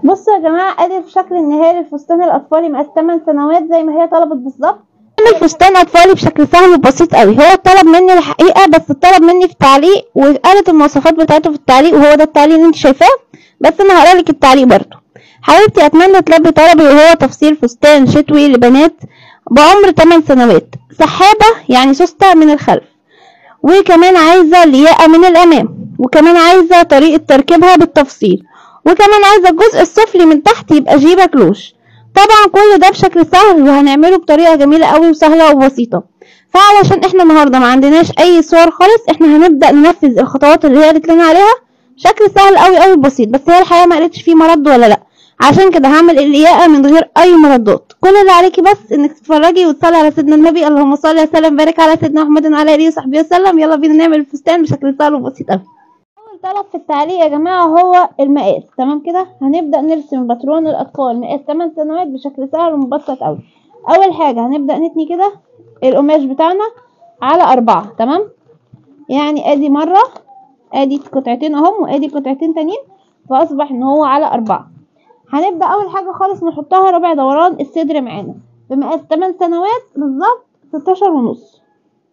بصوا يا جماعه ادي الشكل النهائي للفستان الاطفالي مقاس 8 سنوات زي ما هي طلبت بالظبط اعمل فستان اطفالي بشكل سهل وبسيط قوي هو طلب مني الحقيقه بس طلب مني في التعليق وقالت المواصفات بتاعته في التعليق وهو ده التعليق اللي انت شايفاه بس انا هقرا لك التعليق برضه حبيبتي اتمنى تلبي طلبي وهو تفصيل فستان شتوي لبنات بعمر 8 سنوات سحابه يعني سوسته من الخلف وكمان عايزه لياقه من الامام وكمان عايزه طريقه تركيبها بالتفصيل وكمان عايزه الجزء السفلي من تحت يبقى جيبه كلوش طبعا كل ده بشكل سهل وهنعمله بطريقه جميله قوي وسهله وبسيطه فعلشان احنا النهارده ما عندناش اي صور خالص احنا هنبدا ننفذ الخطوات اللي هي قالت لنا عليها بشكل سهل قوي قوي بسيط بس هي الحقيقه ما قالتش فيه مرد ولا لا عشان كده هعمل الياقه من غير اي مردات كل اللي عليكي بس انك تتفرجي وتصلي على سيدنا النبي اللهم صل وسلم وبارك على سيدنا محمد وعلى اله وصحبه وسلم يلا بينا نعمل الفستان بشكل سهل وبسيط قوي اول طلب في التعليق يا جماعه هو المقاس تمام كده هنبدا نرسم باترون الاطفال مقاس 8 سنوات بشكل سهل ومبسط قوي اول حاجه هنبدا نتني كده القماش بتاعنا على أربعة تمام يعني ادي مره ادي قطعتين اهم وادي قطعتين تانيين فاصبح ان هو على أربعة هنبدا اول حاجه خالص نحطها ربع دوران الصدر معانا بمقاس 8 سنوات بالظبط 16 ونص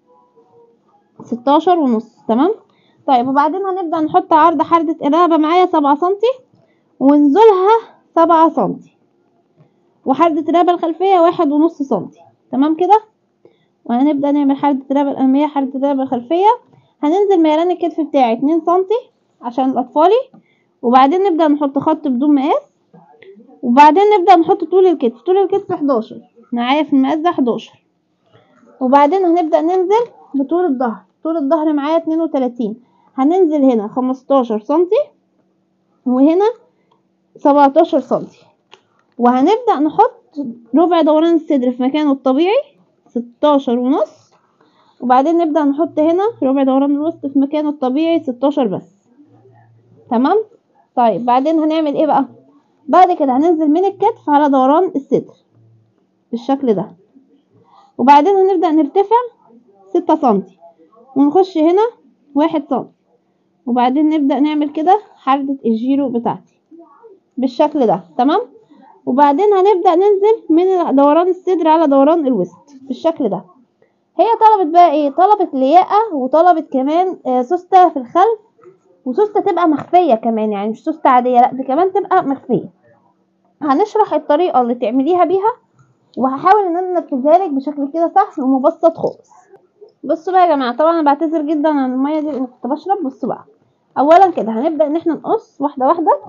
16 ونص تمام طيب وبعدين هنبدأ نحط عرض حردة الرقبة معايا سبعة سنتي ونزولها سبعة سنتي وحردة الرقبة الخلفية واحد ونص سنتي تمام كده وهنبدأ نعمل حردة الرقبة الأمامية حردة الرقبة الخلفية هننزل ميلان الكتف بتاعي اتنين سنتي عشان الأطفالي وبعدين نبدأ نحط خط بدون مقاس وبعدين نبدأ نحط طول الكتف طول الكتف حداشر معايا في المقاس ده حداشر وبعدين هنبدأ ننزل بطول الظهر طول الظهر معايا اتنين وتلاتين هننزل هنا خمستاشر سنتي وهنا سبعتاشر سنتي وهنبدأ نحط ربع دوران الصدر في مكانه الطبيعي ستاشر ونص وبعدين نبدأ نحط هنا ربع دوران الوسط في مكانه الطبيعي ستاشر بس تمام طيب بعدين هنعمل ايه بقى بعد كده هننزل من الكتف على دوران الصدر بالشكل ده وبعدين هنبدأ نرتفع ستة سنتي ونخش هنا واحد سنتي وبعدين نبدأ نعمل كده حردة الجيرو بتاعتي بالشكل ده تمام وبعدين هنبدأ ننزل من دوران الصدر على دوران الوسط بالشكل ده هي طلبت بقى ايه طلبت لياقة وطلبت كمان آه سوستة في الخلف وسوستة تبقى مخفية كمان يعني مش سوستة عادية لا دي كمان تبقى مخفية هنشرح الطريقة اللي تعمليها بيها وهحاول ان انا انفذها لك بشكل كده سهل ومبسط خالص بصوا بقى يا جماعه طبعا انا بعتذر جدا عن الميه دي لان كنت بشرب بصوا بقى اولا كده هنبدا ان احنا نقص واحده واحده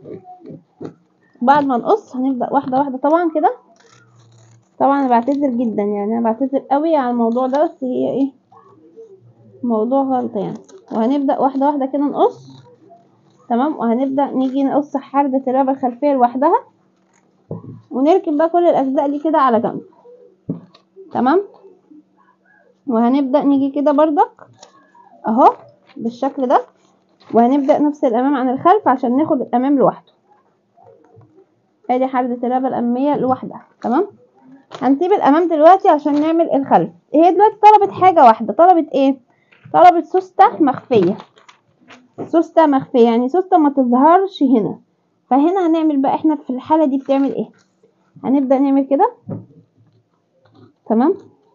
بعد ما نقص هنبدا واحده واحده طبعا كده طبعا انا بعتذر جدا يعني انا بعتذر قوي على الموضوع ده بس هي ايه موضوع غلطه يعني وهنبدا واحده واحده كده نقص تمام وهنبدا نيجي نقص حرده الرقبه الخلفيه لوحدها ونركب بقى كل الاجزاء دي كده على جنب تمام وهنبدأ نيجي كده بردك اهو بالشكل ده وهنبدأ نفس الامام عن الخلف عشان ناخد الامام لوحده ادي حردة الرقبة الامامية لوحدها تمام هنسيب الامام دلوقتي عشان نعمل الخلف هي دلوقتي طلبت حاجة واحدة طلبت ايه طلبت سوستة مخفية سوستة مخفية يعني سوستة ما تظهرش هنا فهنا هنعمل بقى احنا في الحالة دي بتعمل ايه هنبدأ نعمل كده تمام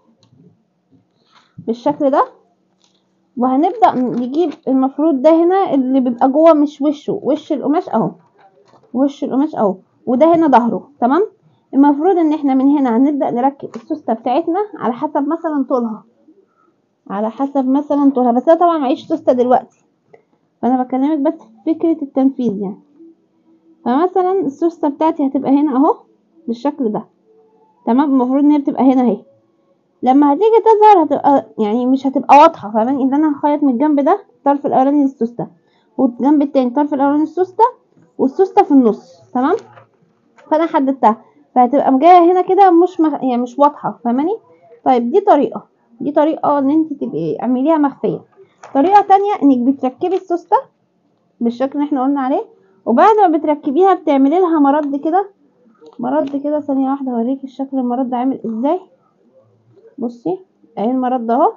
بالشكل ده وهنبدأ نجيب المفروض ده هنا اللي بيبقى جوه مش وشه وش القماش اهو وش القماش اهو وده هنا ظهره تمام المفروض ان احنا من هنا هنبدأ نركب السوستة بتاعتنا على حسب مثلا طولها على حسب مثلا طولها بس انا طبعا معيش سوستة دلوقتي فانا بكلمك بس في فكرة التنفيذ يعني فمثلا السوستة بتاعتي هتبقى هنا اهو بالشكل ده تمام المفروض ان هي بتبقى هنا اهي لما هتيجي تظهر هتبقى يعني مش هتبقى واضحة فاهماني ان انا هخيط من الجنب ده الطرف الاولاني السوستة والجنب التاني الطرف الاولاني السوستة والسوستة في النص تمام فانا حددتها فهتبقى جاية هنا كده مش مخ... يعني مش واضحة فاهماني طيب دي طريقة دي طريقة ان انت تبقي اعمليها مخفية طريقة تانية انك بتركبي السوستة بالشكل اللي احنا قلنا عليه وبعد ما بتركبيها بتعملي لها مرد كده مرد كده ثانية واحدة اوريكي الشكل المرد عامل ازاي بصي اهي المرد اهو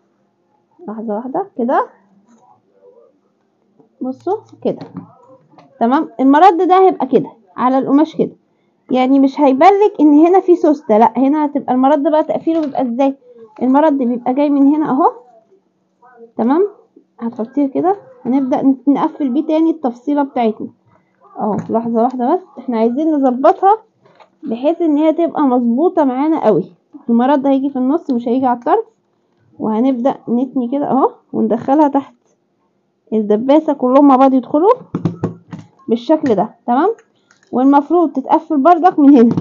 لحظة واحدة كده بصوا كده تمام المرد ده هيبقى كده على القماش كده يعني مش هيبلك ان هنا في سوستة لا هنا هتبقى المرد بقى تقفيله بيبقى ازاي المرد بيبقى جاي من هنا اهو تمام هتحطيه كده هنبدأ نقفل بيه تاني التفصيلة بتاعتنا اهو لحظة واحدة بس احنا عايزين نظبطها بحيث ان هي تبقى مظبوطة معانا قوي المرد هيجي في النص مش هيجي على الطرف وهنبدأ نتني كده اهو وندخلها تحت الدباسة كلهم مع بعض يدخلوا بالشكل ده تمام والمفروض تتقفل بردك من هنا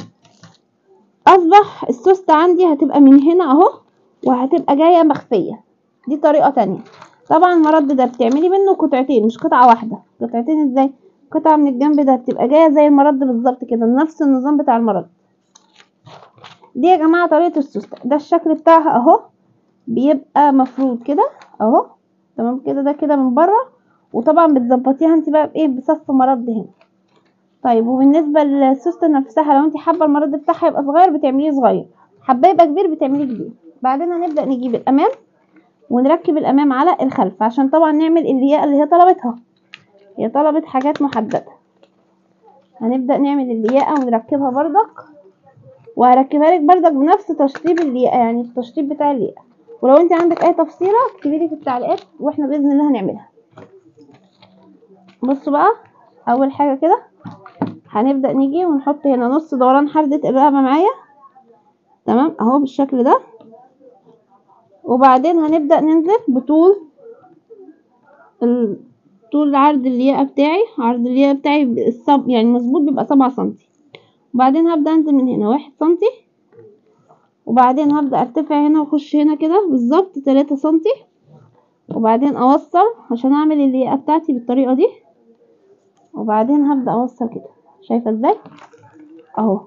اصبح السوستة عندي هتبقى من هنا اهو وهتبقى جاية مخفية دي طريقة تانية طبعا المرد ده بتعملي منه قطعتين مش قطعة واحدة قطعتين ازاي قطعة من الجنب ده بتبقى جاية زي المرد بالظبط كده نفس النظام بتاع المرد دي يا جماعة طريقة السوستة ده الشكل بتاعها اهو بيبقى مفروض كده اهو تمام كده ده كده من بره وطبعا بتظبطيها انت بقى بايه بصف مرد هنا طيب وبالنسبه للسوسته نفسها لو انت حابه المرد بتاعها يبقى صغير بتعمليه صغير حابه يبقى كبير بتعمليه كبير بعدين هنبدا نجيب الامام ونركب الامام على الخلف عشان طبعا نعمل الياقه اللي هي طلبتها هي طلبت حاجات محدده هنبدا نعمل الياقه ونركبها بردك وهركبها لك بردك بنفس تشطيب الياقه يعني التشطيب بتاع الياقه ولو انت عندك اي تفصيله اكتبي لي في التعليقات واحنا باذن الله هنعملها بصوا بقى اول حاجه كده هنبدا نيجي ونحط هنا نص دوران حردة الرقبه معايا تمام اهو بالشكل ده وبعدين هنبدا ننزل بطول ال- طول عرض الياقه بتاعي عرض الياقه بتاعي بالصب يعني مظبوط بيبقى سبعة سنتي وبعدين هبدا انزل من هنا واحد سنتي وبعدين هبدا ارتفع هنا واخش هنا كده بالظبط تلاتة سنتي وبعدين اوصل عشان اعمل الياقه بتاعتي بالطريقه دي وبعدين هبدا اوصل كده شايفه ازاي اهو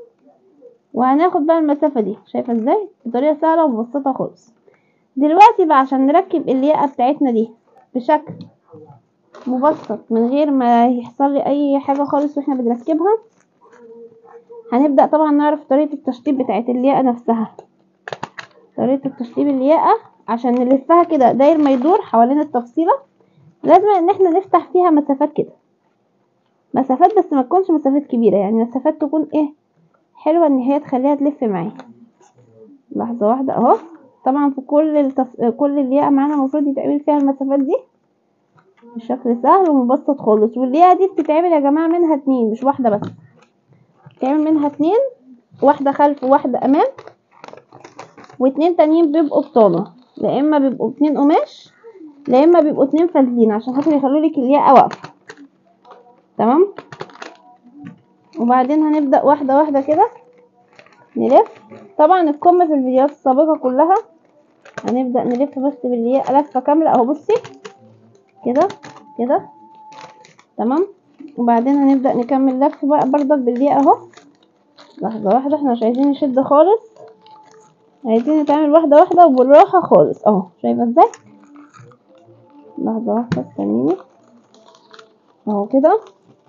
وهناخد بقى المسافه دي شايفه ازاي بطريقه سهله ومبسطه خالص دلوقتي بقى عشان نركب الياقه بتاعتنا دي بشكل مبسط من غير ما يحصل لي اي حاجه خالص واحنا بنركبها هنبدا طبعا نعرف طريقه التشطيب بتاعت الياقه نفسها طريقه التشطيب الياقه عشان نلفها كده داير ما يدور حوالين التفصيله لازم ان احنا نفتح فيها مسافات كده مسافات بس ما تكونش مسافات كبيره يعني مسافات تكون ايه حلوه ان هي تخليها تلف معايا لحظه واحده اهو طبعا في كل التف... كل الياقه معانا المفروض يتعمل فيها المسافات دي بشكل سهل ومبسط خالص واللياقه دي بتتعمل يا جماعه منها اتنين مش واحده بس بتتعمل منها اتنين واحده خلف وواحده امام واتنين تانيين بيبقوا بطانه لا اما بيبقوا اتنين قماش لا اما بيبقوا اتنين فازلين عشان خاطر يخلوا لك الياقه واقفه تمام وبعدين هنبدا واحده واحده كده نلف طبعا الكم في الفيديوهات السابقه كلها هنبدا نلف بس بالياقه لفه كامله اهو بصي كده كده تمام وبعدين هنبدا نكمل لف بقى برضك بالياقه اهو لحظه واحده احنا مش عايزين نشد خالص عايزين نتعمل واحده واحده وبالراحه خالص اهو شايفه ازاي لحظه واحده استنيني اهو كده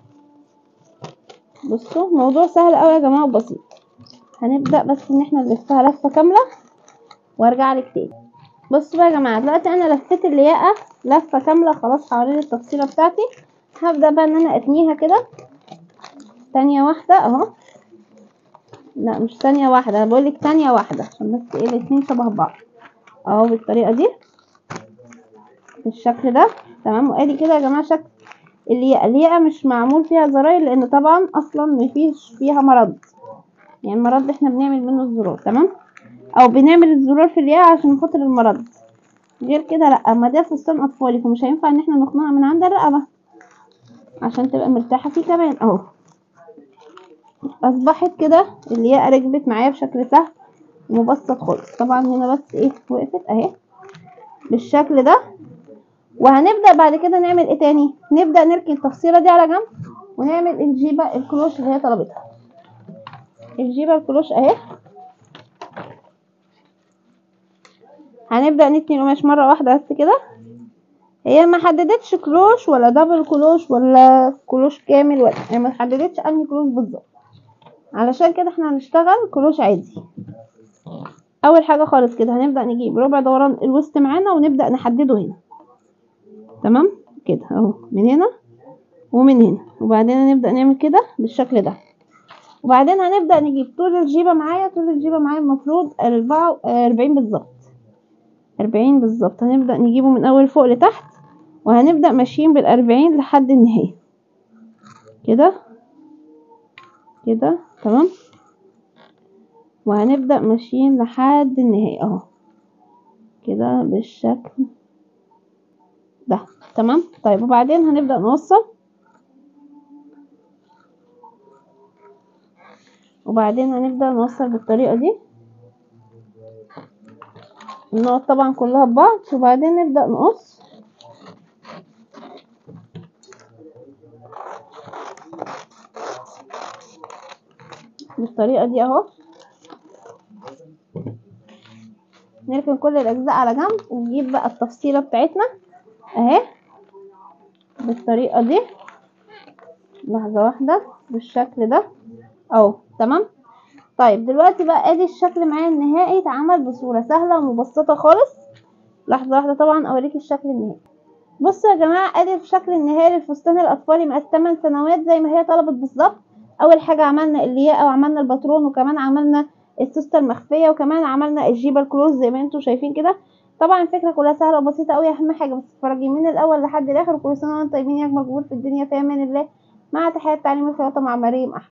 بصوا موضوع سهل قوي يا جماعه وبسيط هنبدا بس ان احنا نلفها لفه كامله وارجع لك تاني بصوا بقى يا جماعه دلوقتي انا لفيت الياقه لفه كامله خلاص حوالين التفصيله بتاعتي هبدا بقى ان انا اتنيها كده ثانيه واحده اهو لا مش ثانيه واحده انا بقول لك ثانيه واحده عشان بس ايه الاتنين شبه بعض اهو بالطريقه دي بالشكل ده تمام وادي كده يا جماعه شكل الياقه الياقه مش معمول فيها زراير لان طبعا اصلا مفيش فيها مرض يعني المرض احنا بنعمل منه الزرار تمام او بنعمل الزرار في الياقه عشان خاطر المرض غير كده لا ما ده فستان اطفالي فمش هينفع ان احنا نخنقها من عند الرقبه عشان تبقى مرتاحه فيه كمان اهو اصبحت كده الياقه ركبت معايا بشكل سهل ومبسط خالص طبعا هنا بس ايه وقفت اهي بالشكل ده وهنبدا بعد كده نعمل ايه تاني نبدا نركن التفصيله دي على جنب ونعمل الجيبه الكلوش اللي هي طلبتها الجيبه الكلوش اهي هنبدا نتني القماش مره واحده بس كده هي ما حددتش كلوش ولا دبل كلوش ولا كلوش كامل ولا هي ما حددتش انهي كلوش بالظبط علشان كده احنا هنشتغل كلوش عادي اول حاجه خالص كده هنبدا نجيب ربع دوران الوسط معانا ونبدا نحدده هنا تمام كده اهو من هنا ومن هنا وبعدين هنبدأ نعمل كده بالشكل ده وبعدين هنبدأ نجيب طول الجيبة معايا طول الجيبة معايا المفروض أربعة أربعين بالظبط أربعين بالظبط هنبدأ نجيبه من أول فوق لتحت وهنبدأ ماشيين بالأربعين لحد النهاية كده كده تمام وهنبدأ ماشيين لحد النهاية اهو كده بالشكل ده تمام طيب وبعدين هنبدأ نوصل وبعدين هنبدأ نوصل بالطريقة دي النقط طبعا كلها ببعض وبعدين نبدأ نقص بالطريقة دي اهو نركن كل الأجزاء على جنب ونجيب بقى التفصيلة بتاعتنا اهي بالطريقة دي لحظة واحدة بالشكل ده اهو تمام طيب دلوقتي بقى ادي الشكل معايا النهائي اتعمل بصورة سهلة ومبسطة خالص لحظة واحدة طبعا اوريك الشكل النهائي بصوا يا جماعة ادي الشكل النهائي للفستان الاطفالي مقاس 8 سنوات زي ما هي طلبت بالظبط اول حاجة عملنا الياقة وعملنا الباترون وكمان عملنا السوستة المخفية وكمان عملنا الجيبة الكلوز زي ما انتم شايفين كده طبعا الفكرة كلها سهلة وبسيطة قوي اهم حاجة بس تتفرجي من الاول لحد الاخر وكل سنة وانتم طيبين يا اجمل جمهور في الدنيا في امان الله مع تحيات تعليم الخياطة مع مريم احمد